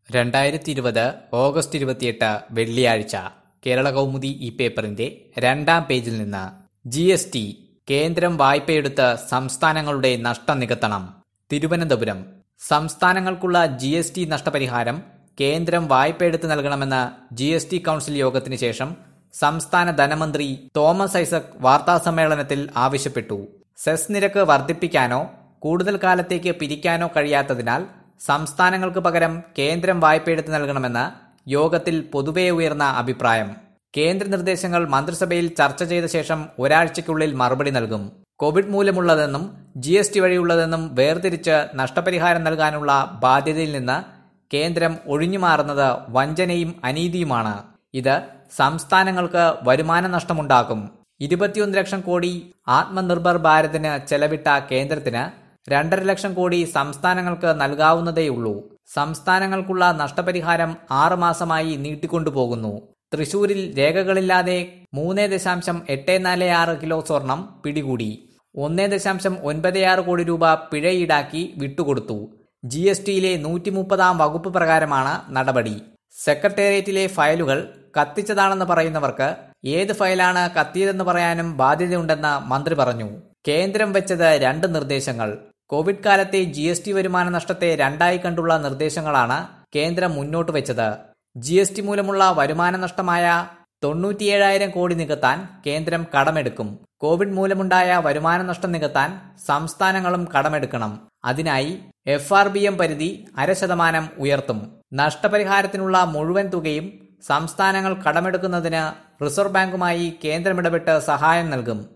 രണ്ടായിരത്തി ഇരുപത് ഓഗസ്റ്റ് ഇരുപത്തിയെട്ട് വെള്ളിയാഴ്ച കേരള കൗമുദി ഈ പേപ്പറിന്റെ രണ്ടാം പേജിൽ നിന്ന് ജി എസ് ടി കേന്ദ്രം വായ്പയെടുത്ത് സംസ്ഥാനങ്ങളുടെ നഷ്ടം നികത്തണം തിരുവനന്തപുരം സംസ്ഥാനങ്ങൾക്കുള്ള ജി എസ് ടി നഷ്ടപരിഹാരം കേന്ദ്രം വായ്പയെടുത്ത് നൽകണമെന്ന് ജി എസ് ടി കൌൺസിൽ യോഗത്തിന് ശേഷം സംസ്ഥാന ധനമന്ത്രി തോമസ് ഐസക് വാർത്താസമ്മേളനത്തിൽ ആവശ്യപ്പെട്ടു സെസ് നിരക്ക് വർദ്ധിപ്പിക്കാനോ കൂടുതൽ കാലത്തേക്ക് പിരിക്കാനോ കഴിയാത്തതിനാൽ സംസ്ഥാനങ്ങൾക്ക് പകരം കേന്ദ്രം വായ്പയെടുത്ത് നൽകണമെന്ന് യോഗത്തിൽ പൊതുവെ ഉയർന്ന അഭിപ്രായം കേന്ദ്ര നിർദ്ദേശങ്ങൾ മന്ത്രിസഭയിൽ ചർച്ച ചെയ്ത ശേഷം ഒരാഴ്ചയ്ക്കുള്ളിൽ മറുപടി നൽകും കോവിഡ് മൂലമുള്ളതെന്നും ജി എസ് ടി വഴിയുള്ളതെന്നും വേർതിരിച്ച് നഷ്ടപരിഹാരം നൽകാനുള്ള ബാധ്യതയിൽ നിന്ന് കേന്ദ്രം ഒഴിഞ്ഞുമാറുന്നത് വഞ്ചനയും അനീതിയുമാണ് ഇത് സംസ്ഥാനങ്ങൾക്ക് വരുമാന നഷ്ടമുണ്ടാക്കും ഇരുപത്തിയൊന്ന് ലക്ഷം കോടി ആത്മനിർഭർ ഭാരതിന് ചെലവിട്ട കേന്ദ്രത്തിന് രണ്ടര ലക്ഷം കോടി സംസ്ഥാനങ്ങൾക്ക് നൽകാവുന്നതേയുള്ളൂ സംസ്ഥാനങ്ങൾക്കുള്ള നഷ്ടപരിഹാരം ആറ് മാസമായി നീട്ടിക്കൊണ്ടുപോകുന്നു തൃശൂരിൽ രേഖകളില്ലാതെ മൂന്ന് ദശാംശം എട്ട് നാല് ആറ് കിലോ സ്വർണം പിടികൂടി ഒന്ന് ദശാംശം ഒൻപത് ആറ് കോടി രൂപ പിഴ ഈടാക്കി വിട്ടുകൊടുത്തു ജി എസ് ടിയിലെ നൂറ്റി മുപ്പതാം വകുപ്പ് പ്രകാരമാണ് നടപടി സെക്രട്ടേറിയറ്റിലെ ഫയലുകൾ കത്തിച്ചതാണെന്ന് പറയുന്നവർക്ക് ഏത് ഫയലാണ് കത്തിയതെന്ന് പറയാനും ബാധ്യതയുണ്ടെന്ന് മന്ത്രി പറഞ്ഞു കേന്ദ്രം വെച്ചത് രണ്ട് നിർദ്ദേശങ്ങൾ കോവിഡ് കാലത്തെ ജി എസ് ടി വരുമാന നഷ്ടത്തെ രണ്ടായി കണ്ടുള്ള നിർദ്ദേശങ്ങളാണ് കേന്ദ്രം മുന്നോട്ട് വെച്ചത് ജി എസ് ടി മൂലമുള്ള വരുമാന നഷ്ടമായ തൊണ്ണൂറ്റിയേഴായിരം കോടി നികത്താൻ കേന്ദ്രം കടമെടുക്കും കോവിഡ് മൂലമുണ്ടായ വരുമാന നഷ്ടം നികത്താൻ സംസ്ഥാനങ്ങളും കടമെടുക്കണം അതിനായി എഫ് ആർ ബി എം പരിധി അര ശതമാനം ഉയർത്തും നഷ്ടപരിഹാരത്തിനുള്ള മുഴുവൻ തുകയും സംസ്ഥാനങ്ങൾ കടമെടുക്കുന്നതിന് റിസർവ് ബാങ്കുമായി കേന്ദ്രമിടപെട്ട് സഹായം നൽകും